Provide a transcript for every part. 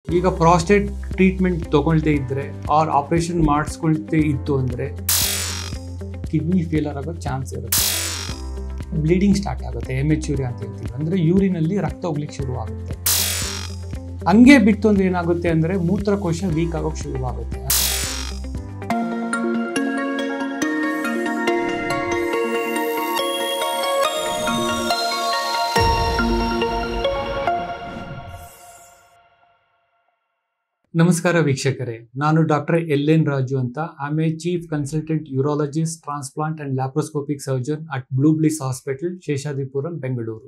ಈಗ prostate treatment ತಗೊಳ್ದೇ ಇದ್ದರೆ R operation ಮಾಡಿಸ್ಕೊಳ್ತೇ ಇತ್ತು ಅಂದರೆ ಕಿಡ್ನಿ ಫೇಲರ್ ಆಗೋ ಚಾನ್ಸ್ ಇರುತ್ತೆ ಬ್ಲೀಡಿಂಗ್ ಸ್ಟಾರ್ಟ್ ಆಗುತ್ತೆ ಎಮೆಚ್ಯೂರಿ ಅಂತ ಹೇಳ್ತೀವಿ ಅಂದರೆ ಯೂರಿನಲ್ಲಿ ರಕ್ತ ಹೋಗ್ಲಿಕ್ಕೆ ಶುರು ಆಗುತ್ತೆ ಹಂಗೆ ಬಿಟ್ಟು ಅಂದ್ರೆ ಏನಾಗುತ್ತೆ ಅಂದರೆ ಮೂತ್ರಕೋಶ ವೀಕ್ ಆಗೋಕ್ಕೆ ಶುರುವಾಗುತ್ತೆ ನಮಸ್ಕಾರ ವೀಕ್ಷಕರೇ ನಾನು ಡಾಕ್ಟರ್ ಎಲ್ ಎನ್ ರಾಜು ಅಂತ ಆಮೆ chief consultant urologist transplant and laparoscopic surgeon at Blue Bliss hospital Sheshadripuram Bengaluru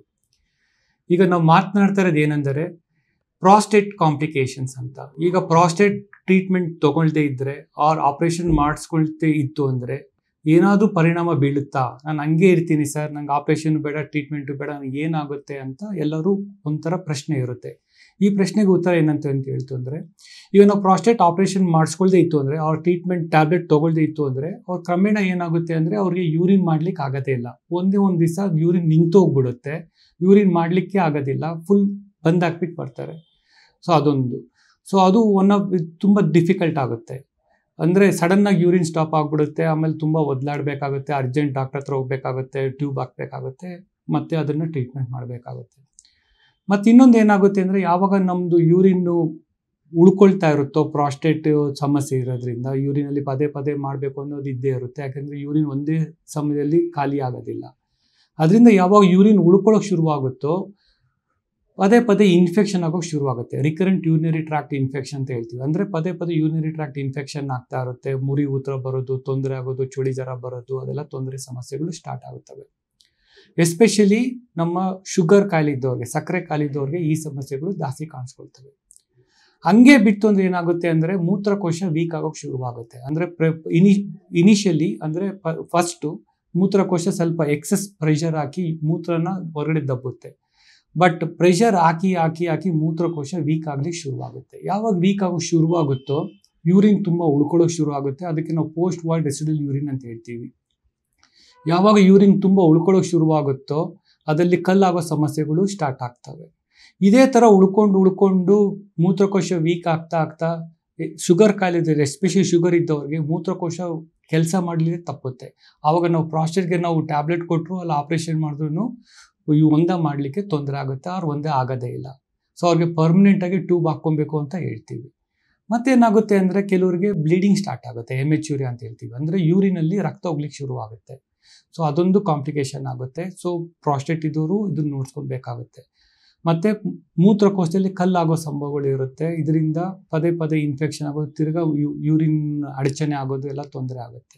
ಈಗ ನಾವು ಮಾತನಾಡ್ತಾ ಇರೋದು ಏನೆಂದರೆ ಪ್ರಾಸ್ಟೇಟ್ ಕಾಂಪ್ಲಿಕೇಶನ್ಸ್ ಅಂತ ಈಗ ಪ್ರಾಸ್ಟೇಟ್ ಟ್ರೀಟ್ಮೆಂಟ್ ತಗೊಳ್ದೇ ಇದ್ದರೆ ಆರ್ ಆಪ್ರೇಷನ್ ಮಾಡಿಸ್ಕೊಳ್ತೇ ಇತ್ತು ಅಂದರೆ ಏನಾದರೂ ಪರಿಣಾಮ ಬೀಳುತ್ತಾ ನಾನು ಹಂಗೆ ಇರ್ತೀನಿ ಸರ್ ನಂಗೆ ಆಪ್ರೇಷನ್ ಬೇಡ ಟ್ರೀಟ್ಮೆಂಟು ಬೇಡ ನನಗೆ ಏನಾಗುತ್ತೆ ಅಂತ ಎಲ್ಲರೂ ಒಂಥರ ಪ್ರಶ್ನೆ ಇರುತ್ತೆ ಈ ಪ್ರಶ್ನೆಗೆ ಉತ್ತರ ಏನಂತ ಅಂತ ಹೇಳ್ತು ಅಂದರೆ ಈಗ ನಾವು ಪ್ರಾಸ್ಟೇಟ್ ಆಪ್ರೇಷನ್ ಮಾಡಿಸ್ಕೊಳ್ದೇ ಇತ್ತು ಅಂದರೆ ಅವ್ರ ಟ್ರೀಟ್ಮೆಂಟ್ ಟ್ಯಾಬ್ಲೆಟ್ ತೊಗೊಳ್ದೇ ಇತ್ತು ಅಂದರೆ ಅವ್ರ ಕ್ರಮೇಣ ಏನಾಗುತ್ತೆ ಅಂದರೆ ಅವ್ರಿಗೆ ಯೂರಿನ್ ಮಾಡ್ಲಿಕ್ಕೆ ಆಗೋದೇ ಇಲ್ಲ ಒಂದೇ ಒಂದು ದಿವಸ ಯೂರಿನ್ ನಿಂತು ಹೋಗ್ಬಿಡುತ್ತೆ ಯೂರಿನ್ ಮಾಡಲಿಕ್ಕೆ ಆಗೋದಿಲ್ಲ ಫುಲ್ ಬಂದ್ ಹಾಕ್ಬಿಟ್ಟು ಬರ್ತಾರೆ ಸೊ ಅದೊಂದು ಸೊ ಅದು ಒನ್ ಆಫ್ ತುಂಬ ಡಿಫಿಕಲ್ಟ್ ಆಗುತ್ತೆ ಅಂದರೆ ಸಡನ್ನಾಗಿ ಯೂರಿನ್ ಸ್ಟಾಪ್ ಆಗಿಬಿಡುತ್ತೆ ಆಮೇಲೆ ತುಂಬ ಒದ್ಲಾಡಬೇಕಾಗುತ್ತೆ ಅರ್ಜೆಂಟ್ ಡಾಕ್ಟರ್ ಹತ್ರ ಹೋಗ್ಬೇಕಾಗುತ್ತೆ ಟ್ಯೂಬ್ ಹಾಕಬೇಕಾಗುತ್ತೆ ಮತ್ತು ಅದನ್ನು ಟ್ರೀಟ್ಮೆಂಟ್ ಮಾಡಬೇಕಾಗುತ್ತೆ ಮತ್ತು ಇನ್ನೊಂದು ಏನಾಗುತ್ತೆ ಅಂದರೆ ಯಾವಾಗ ನಮ್ಮದು ಯೂರಿನ್ನು ಉಳ್ಕೊಳ್ತಾ ಇರುತ್ತೋ ಪ್ರಾಸ್ಟೇಟ್ ಸಮಸ್ಯೆ ಇರೋದ್ರಿಂದ ಯೂರಿನಲ್ಲಿ ಪದೇ ಪದೇ ಮಾಡಬೇಕು ಅನ್ನೋದು ಇದ್ದೇ ಇರುತ್ತೆ ಯಾಕೆಂದರೆ ಯೂರಿನ್ ಒಂದೇ ಸಮಯದಲ್ಲಿ ಖಾಲಿ ಆಗೋದಿಲ್ಲ ಅದರಿಂದ ಯಾವಾಗ ಯೂರಿನ್ ಉಳ್ಕೊಳ್ಳೋಕೆ ಶುರುವಾಗುತ್ತೋ ಪದೇ ಪದೇ ಇನ್ಫೆಕ್ಷನ್ ಆಗೋಕೆ ಶುರುವಾಗುತ್ತೆ ರಿಕರೆಂಟ್ ಯೂರಿನರಿ ಟ್ರಾಕ್ಟ್ ಇನ್ಫೆಕ್ಷನ್ ಅಂತ ಹೇಳ್ತೀವಿ ಅಂದರೆ ಪದೇ ಪದೇ ಯೂರಿನರಿ ಟ್ರಾಕ್ಟ್ ಇನ್ಫೆಕ್ಷನ್ ಆಗ್ತಾ ಇರುತ್ತೆ ಮುರಿ ಊತ್ರ ಬರೋದು ತೊಂದರೆ ಆಗೋದು ಚಳಿ ಜ್ವರ ಬರೋದು ಅದೆಲ್ಲ ತೊಂದರೆ ಸಮಸ್ಯೆಗಳು ಸ್ಟಾರ್ಟ್ ಆಗುತ್ತವೆ ಎಸ್ಪೆಷಲಿ ನಮ್ಮ ಶುಗರ್ ಕಾಯಿಲೆ ಇದ್ದವ್ರಿಗೆ ಸಕ್ಕರೆ ಕಾಯಿಲೆ ಇದ್ದವ್ರಿಗೆ ಈ ಸಮಸ್ಯೆಗಳು ಜಾಸ್ತಿ ಕಾಣಿಸ್ಕೊಳ್ತವೆ ಹಂಗೆ ಬಿಟ್ಟು ಅಂದ್ರೆ ಏನಾಗುತ್ತೆ ಅಂದರೆ ಮೂತ್ರಕೋಶ ವೀಕ್ ಆಗೋಕೆ ಶುರುವಾಗುತ್ತೆ ಅಂದರೆ ಪ್ರ ಇನಿ ಇನಿಷಿಯಲಿ ಅಂದರೆ ಫಸ್ಟು ಮೂತ್ರಕೋಶ ಸ್ವಲ್ಪ ಎಕ್ಸಸ್ ಪ್ರೆಷರ್ ಹಾಕಿ ಮೂತ್ರನ ಹೊರಗಡೆ ದಬ್ಬುತ್ತೆ ಬಟ್ ಪ್ರೆಷರ್ ಹಾಕಿ ಹಾಕಿ ಹಾಕಿ ಮೂತ್ರಕೋಶ ವೀಕ್ ಆಗ್ಲಿಕ್ಕೆ ಶುರುವಾಗುತ್ತೆ ಯಾವಾಗ ವೀಕ್ ಆಗೋಕೆ ಶುರುವಾಗುತ್ತೋ ಯೂರಿನ್ ತುಂಬ ಉಳ್ಕೊಳ್ಳೋಕೆ ಶುರು ಆಗುತ್ತೆ ಅದಕ್ಕೆ ನಾವು ಪೋಸ್ಟ್ ವಾರ್ಡ್ ರೆಸಿಡಲ್ ಯೂರಿನ್ ಅಂತ ಹೇಳ್ತೀವಿ ಯಾವಾಗ ಯೂರಿನ್ ತುಂಬ ಉಳ್ಕೊಳ್ಳೋಕೆ ಶುರುವಾಗುತ್ತೋ ಅದರಲ್ಲಿ ಕಲ್ಲಾಗೋ ಸಮಸ್ಯೆಗಳು ಸ್ಟಾರ್ಟ್ ಆಗ್ತವೆ ಇದೇ ಥರ ಉಳ್ಕೊಂಡು ಉಳ್ಕೊಂಡು ಮೂತ್ರಕೋಶ ವೀಕ್ ಆಗ್ತಾ ಆಗ್ತಾ ಶುಗರ್ ಕಾಯಿಲೆ ಇದ್ದರೆ ಎಸ್ಪೆಷಲಿ ಶುಗರ್ ಇದ್ದವ್ರಿಗೆ ಮೂತ್ರಕೋಶ ಕೆಲಸ ಮಾಡಲಿಕ್ಕೆ ತಪ್ಪುತ್ತೆ ಆವಾಗ ನಾವು ಪ್ರಾಸ್ಟೇಟ್ಗೆ ನಾವು ಟ್ಯಾಬ್ಲೆಟ್ ಕೊಟ್ಟರು ಅಲ್ಲಿ ಆಪ್ರೇಷನ್ ಮಾಡಿದ್ರು ಇವು ಒಂದೇ ಮಾಡಲಿಕ್ಕೆ ತೊಂದರೆ ಆಗುತ್ತೆ ಅವ್ರು ಒಂದೇ ಆಗೋದೇ ಇಲ್ಲ ಸೊ ಅವ್ರಿಗೆ ಪರ್ಮನೆಂಟಾಗಿ ಟ್ಯೂಬ್ ಹಾಕ್ಕೊಬೇಕು ಅಂತ ಹೇಳ್ತೀವಿ ಮತ್ತೇನಾಗುತ್ತೆ ಅಂದರೆ ಕೆಲವರಿಗೆ ಬ್ಲೀಡಿಂಗ್ ಸ್ಟಾರ್ಟ್ ಆಗುತ್ತೆ ಎಮೆಚ್ಯೂರಿ ಅಂತ ಹೇಳ್ತೀವಿ ಅಂದರೆ ಯೂರಿನಲ್ಲಿ ರಕ್ತ ಹೋಗ್ಲಿಕ್ಕೆ ಶುರು ಆಗುತ್ತೆ ಸೊ ಅದೊಂದು ಕಾಂಪ್ಲಿಕೇಶನ್ ಆಗುತ್ತೆ ಸೊ ಪ್ರಾಸ್ಟೇಟ್ ಇದ್ದವರು ಇದನ್ನ ನೋಡ್ಕೊಬೇಕಾಗುತ್ತೆ ಮತ್ತು ಮೂತ್ರಕೋಶದಲ್ಲಿ ಕಲ್ಲಾಗೋ ಸಂಭವಗಳು ಇರುತ್ತೆ ಇದರಿಂದ ಪದೇ ಪದೇ ಇನ್ಫೆಕ್ಷನ್ ಆಗೋದು ತಿರ್ಗಾ ಯೂರಿನ್ ಅಡಚಣೆ ಆಗೋದು ಎಲ್ಲ ತೊಂದರೆ ಆಗುತ್ತೆ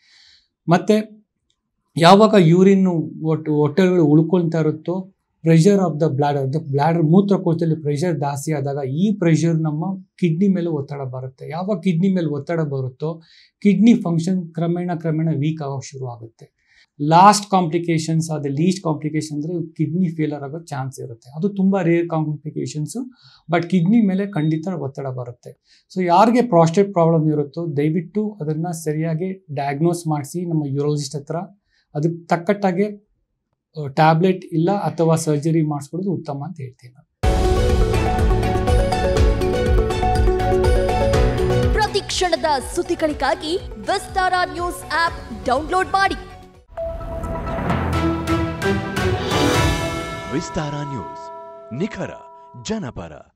ಮತ್ತು ಯಾವಾಗ ಯೂರಿನ್ ಒಟ್ಟು ಹೊಟ್ಟೆಗಳು ಉಳ್ಕೊಳ್ತಾ ಇರುತ್ತೋ pressure of the bladder the bladder ಮೂತ್ರಕೋಶದಲ್ಲಿ ಪ್ರೆಷರ್ ಜಾಸ್ತಿ ಆದಾಗ ಈ ಪ್ರೆಷರ್ ನಮ್ಮ ಕಿಡ್ನಿ ಮೇಲೆ ಒತ್ತಡ ಬರುತ್ತೆ ಯಾವಾಗ ಕಿಡ್ನಿ ಮೇಲೆ ಒತ್ತಡ ಬರುತ್ತೋ ಕಿಡ್ನಿ ಫಂಕ್ಷನ್ ಕ್ರಮೇಣ ಕ್ರಮೇಣ ವೀಕ್ ಆಗೋಕೆ ಶುರು ಆಗುತ್ತೆ ಲಾಸ್ಟ್ ಕಾಂಪ್ಲಿಕೇಶನ್ಸ್ ಅದು ಲೀಸ್ಟ್ ಕಾಂಪ್ಲಿಕೇಶನ್ ಅಂದರೆ ಕಿಡ್ನಿ ಫೇಲರ್ ಆಗೋ ಚಾನ್ಸ್ ಇರುತ್ತೆ ಅದು ತುಂಬ ರೇರ್ ಕಾಂಪ್ಲಿಕೇಶನ್ಸು ಬಟ್ ಕಿಡ್ನಿ ಮೇಲೆ ಖಂಡಿತ ಒತ್ತಡ ಬರುತ್ತೆ ಸೊ ಯಾರಿಗೆ ಪ್ರಾಸ್ಟೇಟ್ ಪ್ರಾಬ್ಲಮ್ ಇರುತ್ತೋ ದಯವಿಟ್ಟು ಅದನ್ನು ಸರಿಯಾಗಿ ಡಯಾಗ್ನೋಸ್ ಮಾಡಿಸಿ ನಮ್ಮ ಯೂರಾಲಜಿಸ್ಟ್ ಹತ್ರ ಅದಕ್ಕೆ ತಕ್ಕಟ್ಟಾಗೆ ಟ್ಯಾಬ್ಲೆಟ್ ಇಲ್ಲ ಅಥವಾ ಸರ್ಜರಿ ಮಾಡಿಸ್ಕೊಳ್ಳೋದು ಉತ್ತಮ ಅಂತ ಹೇಳ್ತೀನಿ ನಾನು ಪ್ರತಿ ಕ್ಷಣದ ಸುದ್ದಿಗಳಿಗಾಗಿ ವಿಸ್ತಾರ ನ್ಯೂಸ್ ಆಪ್ ಡೌನ್ಲೋಡ್ ಮಾಡಿ ವಿಸ್ತಾರ ನ್ಯೂಸ್ ನಿಖರ ಜನಪರ